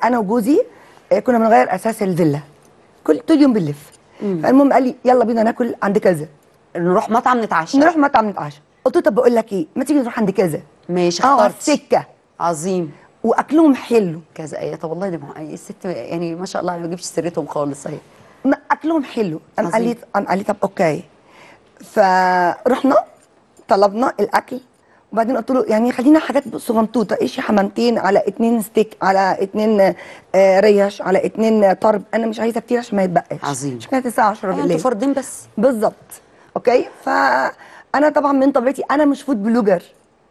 انا وجوزي آه، كنا بنغير اساس الفيلا كل طول يوم بنلف فالمهم قال لي يلا بينا ناكل عند كذا نروح مطعم نتعشى نروح مطعم نتعشى قلت له طب بقول لك ايه ما تيجي نروح عند كذا ماشي اه على اخترت السكه عظيم واكلهم حلو كذا ايه طب والله ده مع- الست يعني ما شاء الله انا ما بجيبش سيرتهم خالص اهي ما اكلهم حلو قام قال لي عظيم. قام قال لي طب اوكي فرحنا طلبنا الاكل وبعدين قلت له يعني خلينا حاجات صغنطوطه ايش حمامتين على اتنين ستيك على اتنين آه، ريش على اتنين طرب انا مش عايزه كتير عشان ما يتبقاش عظيم. مش كانت الساعه 10 أيوة، بالليل انتوا فردين بس بالظبط اوكي فانا طبعا من طبيعتي انا مش فود بلوجر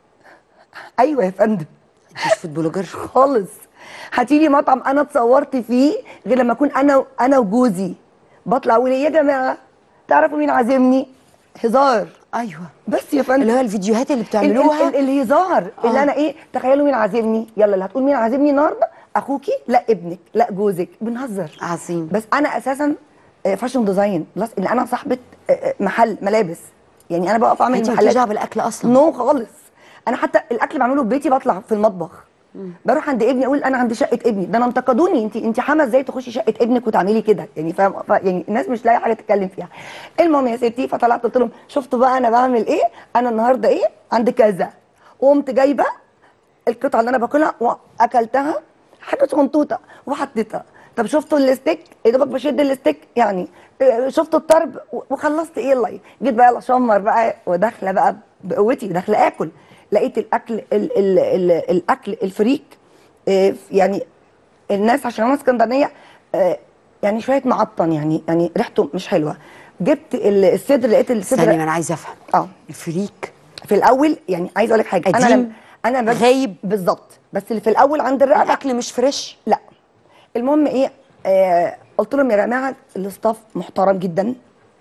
ايوه يا فندم انت مش فود بلوجر خالص هاتيلي مطعم انا اتصورت فيه غير لما اكون انا انا وجوزي بطلع اقول إيه يا جماعه تعرفوا مين عازمني هزار ايوه بس يا فندم اللي هو الفيديوهات اللي ال- ال- بتعملوها ال- الهزار اللي آه. انا ايه تخيلوا مين عازمني يلا اللي هتقول مين عازمني النهارده اخوكي لا ابنك لا جوزك بنهزر عظيم بس انا اساسا آه، فاشن ديزاين بلس ان انا صاحبه آه، آه، محل ملابس يعني انا بقف اعمل انت مالكيش محلات دعوه بالاكل اصلا نو خالص انا حتى الاكل بعمله في بيتي بطلع في المطبخ بروح عند ابني اقول انا عند شقه ابني ده انا انتقدوني انت انت حما ازاي تخشي شقه ابنك وتعملي كده يعني فاهم ف- يعني الناس مش لاقيه حاجه تتكلم فيها المهم يا ستي فطلعت قلت لهم شفتوا بقى انا بعمل ايه انا النهارده ايه عند كذا وقمت جايبه القطعه اللي انا باكلها واكلتها حاجه صغنطوطه وحطيتها طب شفتوا الستيك يا دوبك بشد الستيك يعني إيه، شفتوا الطرب و- وخلصت ايه الله جيت بقى يلا شمر بقى وداخله بقى بقوتي داخله اكل لقيت الاكل ال ال ال الاكل الفريك إيه، يعني الناس عشان انا اسكندرانيه آه، يعني شويه معطن يعني يعني ريحته مش حلوه جبت ال- الصدر لقيت استني ما الصدر انا عايزه افهم اه الفريك في الاول يعني عايز اقول لك حاجه انا قديم؟ لم- انا بج- غايب؟ بالظبط بس اللي في الاول عند الرقبه الاكل مش فريش لا المهم ايه آه قلت لهم يا جماعه الاستاف محترم جدا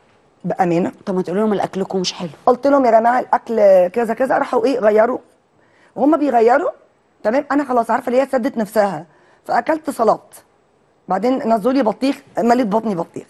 بامانه طب ما تقولوا لهم الاكلكم مش حلو قلت لهم يا جماعه الاكل كذا كذا راحوا ايه غيروا وهم بيغيروا تمام انا خلاص عارفه اللي هي سدت نفسها فاكلت سلطات بعدين نزلوا لي بطيخ مليت بطني بطيخ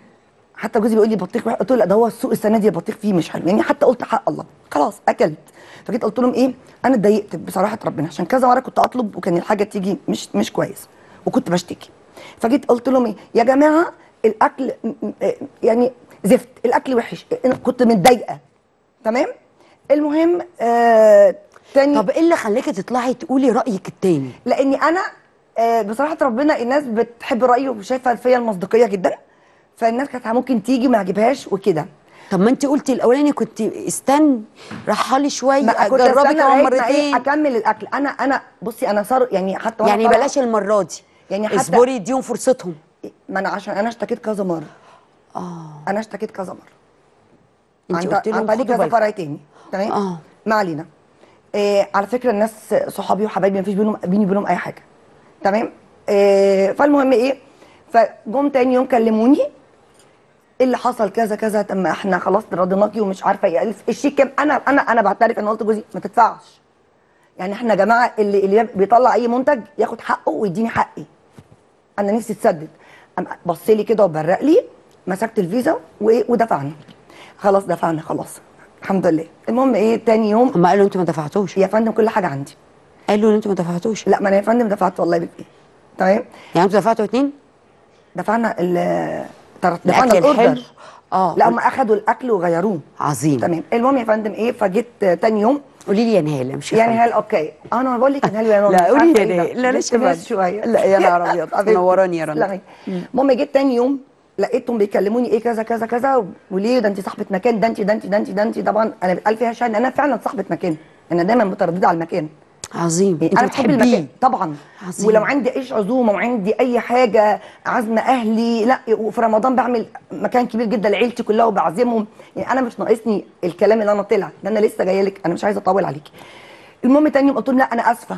حتى جوزي بيقول لي بطيخ وحش قلت له لا ده هو السوق السنه دي البطيخ فيه مش حلو يعني حتى قلت حق الله خلاص اكلت فجيت قلت لهم ايه انا اتضايقت بصراحه ربنا عشان كذا مره كنت اطلب وكان الحاجه تيجي مش مش كويس وكنت بشتكي فجيت قلت لهم ايه يا جماعه الاكل م- م- يعني زفت الاكل وحش أنا كنت متضايقه تمام المهم آه تاني طب ايه اللي خلاكي تطلعي تقولي رايك التاني لاني انا آه، بصراحه ربنا الناس بتحب رايي وشايفه فيا المصداقيه جدا فالناس كانت ممكن تيجي ما يعجبهاش وكده طب ما انت قلتي الاولاني كنت استني رحالي شويه ما كنت جربي أستنى كمان لغاية ما إيه مرتين اكمل الاكل انا انا بصي انا صار يعني حتى وأنا يعني طالعة- بلاش المره دي يعني حتى- اصبري اديهم فرصتهم ما انا عشان انا اشتكيت كذا مره اه انا اشتكيت كذا مره انت عن- قلت لهم عن طريق خدوا كذا بالكم. فرع تاني تمام آه. ما علينا إيه على فكره الناس صحابي وحبايبي مفيش بينهم بيني وبينهم اي حاجه تمام إيه فالمهم ايه فجم تاني يوم كلموني ايه اللي حصل كذا كذا طب ما احنا خلاص رضيناكي ومش عارفه ايه الف- الشيك كام انا انا انا بعترف انا قلت جوزي ما تدفعش يعني احنا يا جماعه اللي اللي بيطلع اي منتج ياخد حقه ويديني حقي انا نفسي تسدد قام بص لي كده وبرق لي مسكت الفيزا وايه ودفعنا خلاص دفعنا خلاص الحمد لله المهم ايه تاني يوم هم قالوا انتوا ما دفعتوش يا فندم كل حاجه عندي قالوا ان انتوا ما دفعتوش لا ما انا يا فندم دفعت والله بالايه تمام يعني انتوا دفعتوا اتنين دفعنا ال دفعنا الاكل الحلو الاوردر اه لا هم اخدوا الاكل وغيروه عظيم تمام المهم يا فندم ايه فجيت تاني يوم قولي لي يا نهال مش يعني هل اوكي انا بقول لك هل يا نور لا، مش قولي عارفة يا إيه ده. نهال. لا، لا، بنت شباب. ناس شويه لا، يا نهار أبيض. حبيبتي. منوراني يا رنا. تسلمي. المهم جيت تاني يوم لقيتهم بيكلموني ايه كذا كذا كذا وليه ده انت صاحبه مكان ده انت ده انت ده انت ده انت طبعا انا بتقال فيها شان انا فعلا صاحبه مكان انا دايما متردده على المكان عظيم يعني انت انا بحب بتحبيه المكان طبعا عظيم. ولو عندي ايش عزومه وعندي اي حاجه عزم اهلي لا وفي رمضان بعمل مكان كبير جدا لعيلتي كلها وبعزمهم يعني انا مش ناقصني الكلام اللي انا طلع ده انا لسه جايه لك انا مش عايزه اطول عليكي المهم تاني يوم قلت لهم لا انا اسفه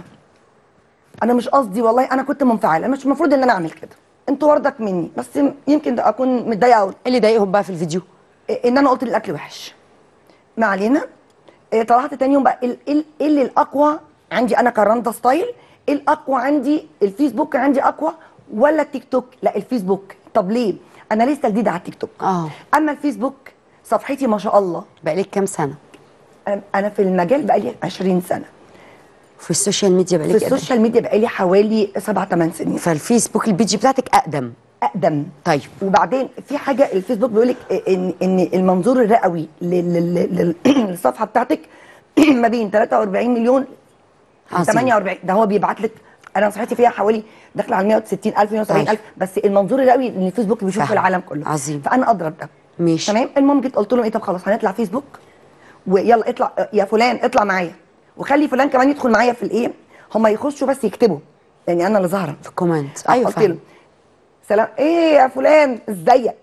انا مش قصدي والله انا كنت منفعله مش المفروض ان انا اعمل كده انتوا وردك مني بس يمكن ده اكون متضايقه قوي ايه اللي ضايقهم بقى في الفيديو ان انا قلت الاكل وحش ما علينا إيه، طلعت تاني يوم بقى ال- ال- ايه اللي الاقوى عندي انا كرندا ستايل ايه الاقوى عندي الفيسبوك عندي اقوى ولا التيك توك لا الفيسبوك طب ليه انا لسه جديده على التيك توك اه اما الفيسبوك صفحتي ما شاء الله بقالك كام سنه أنا- انا في المجال بقالي 20 سنه في السوشيال ميديا في بقالك قد إيه؟ السوشيال ميديا بقالي حوالي سبع ثمان سنين فالفيسبوك البيج بتاعتك اقدم اقدم طيب وبعدين في حاجه الفيسبوك بيقول لك ان ان المنظور الرئوي لل- لل- لل- للصفحه بتاعتك ما بين 43 مليون عظيم. 48 ده هو بيبعت لك انا صفحتي فيها حوالي داخله على 160 الف 170 الف بس المنظور الرئوي ان الفيسبوك بيشوف في فاهم. العالم كله عظيم. فانا اضرب ده ماشي. تمام المهم جيت قلت لهم ايه طب خلاص هنطلع فيسبوك ويلا اطلع يا فلان اطلع معايا وخلي فلان كمان يدخل معايا في الايه هم يخشوا بس يكتبوا يعني انا اللي ظاهره في الكومنت ايوه قلت له فاهم سلام ايه يا فلان ازيك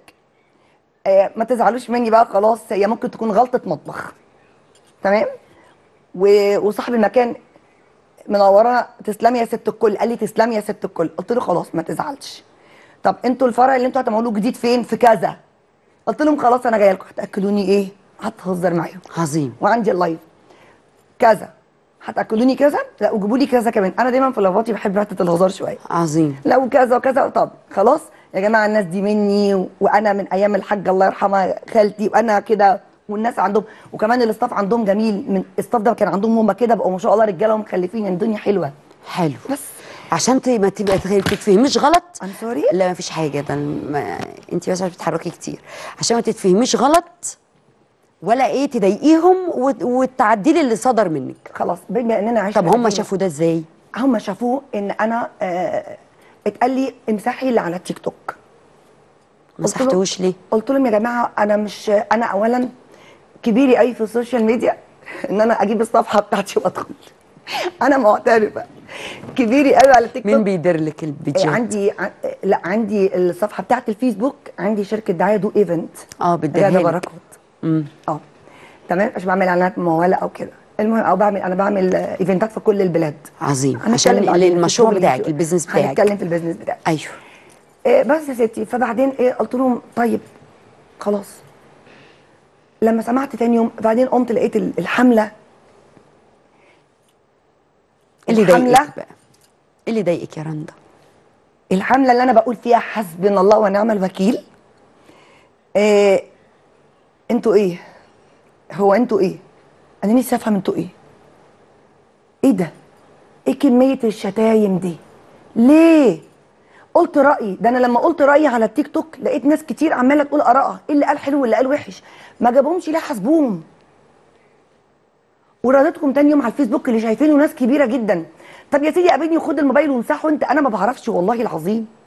آه ما تزعلوش مني بقى خلاص هي ممكن تكون غلطه مطبخ تمام و... وصاحب المكان منورانا تسلمي يا ست الكل قال لي تسلمي يا ست الكل قلت له خلاص ما تزعلش طب انتوا الفرع اللي انتوا هتعملوه جديد فين في كذا قلت لهم خلاص انا جايه لكم هتاكلوني ايه هتهزر معاهم عظيم وعندي اللايف كذا هتاكلوني كذا لا وجيبوا لي كذا كمان انا دايما في لافاتي بحب حته الهزار شويه عظيم لو كذا وكذا طب خلاص يا جماعه الناس دي مني و- وانا من ايام الحاجه الله يرحمها خالتي وانا كده والناس عندهم وكمان الاستاف عندهم جميل من الاستاف ده كان عندهم هم كده بقوا ما شاء الله رجاله ومخلفين يعني الدنيا حلوه حلو بس عشان ت- ما تبقى تتفهميش غلط I'm sorry؟ لا مفيش حاجه ده ما انت بس عشان بتتحركي كتير عشان ما تتفهميش غلط ولا ايه تضايقيهم وت- وتعدلي اللي صدر منك خلاص بما اننا عشنا طب هم قديم، شافوا ده ازاي هم شافوه ان انا آه اتقال لي امسحي اللي على التيك توك ما قلت له- مسحتوش ليه قلت لهم يا جماعه انا مش انا اولا كبيري قوي في السوشيال ميديا ان انا اجيب الصفحه بتاعتي وادخل انا معترفه كبيري قوي على التيك مين توك بيدير لك إيه، الفيديوهات عندي ع- لا عندي الصفحه بتاعت الفيسبوك عندي شركه دعايه دو ايفنت اه بتديرها غادة لك. بركات امم اه تمام مش بعمل اعلانات مموله او كده المهم او بعمل انا بعمل آه، ايفنتات في كل البلاد عظيم هنتكلم عشان بعدين في المشروع الشغل بتاعك اليوتيوب. البيزنس بتاعك هنتكلم في البيزنس بتاعي ايوه إيه بس يا ستي فبعدين ايه قلت لهم طيب خلاص لما سمعت تاني يوم بعدين قمت لقيت ال- الحمله اللي الحملة- ضايقك بقى اللي ضايقك يا رندا الحمله اللي انا بقول فيها حسبنا الله ونعم الوكيل إيه انتوا ايه هو انتوا ايه انا نفسي افهم انتوا ايه ايه ده ايه كميه الشتايم دي ليه قلت رايي ده انا لما قلت رايي على التيك توك لقيت ناس كتير عماله تقول ارائها ايه اللي قال حلو واللي قال وحش ما جابهمش ليه حاسبوهم وردتكم تاني يوم على الفيسبوك اللي شايفينه ناس كبيره جدا طب يا سيدي قابلني وخد الموبايل وامسحه انت انا ما بعرفش والله العظيم